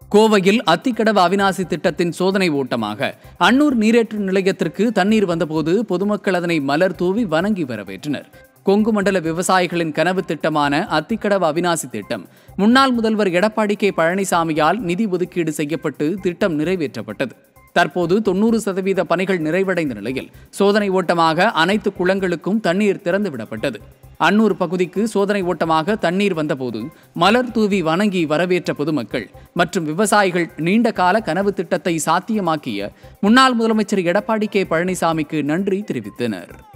கோவையில் அத்திக்கடவு அவிநாசி திட்டத்தின் சோதனை ஓட்டமாக அன்னூர் நீரேற்று நிலையத்திற்கு தண்ணீர் வந்தபோது பொதுமக்கள் அதனை மலர் தூவி வணங்கி வரவேற்றனர் கொங்கு மண்டல விவசாயிகளின் கனவு திட்டமான அத்திக்கடவு அவிநாசி திட்டம் முன்னாள் முதல்வர் எடப்பாடி கே பழனிசாமியால் நிதி ஒதுக்கீடு செய்யப்பட்டு திட்டம் நிறைவேற்றப்பட்டது தற்போது தொண்ணூறு சதவீத பணிகள் நிறைவடைந்த நிலையில் சோதனை ஓட்டமாக அனைத்து குளங்களுக்கும் தண்ணீர் திறந்துவிடப்பட்டது அன்னூர் பகுதிக்கு சோதனை ஓட்டமாக தண்ணீர் வந்தபோது மலர் தூவி வணங்கி வரவேற்ற பொதுமக்கள் மற்றும் விவசாயிகள் நீண்ட கால கனவு திட்டத்தை சாத்தியமாக்கிய முன்னாள் முதலமைச்சர் எடப்பாடி கே பழனிசாமிக்கு நன்றி தெரிவித்தனர்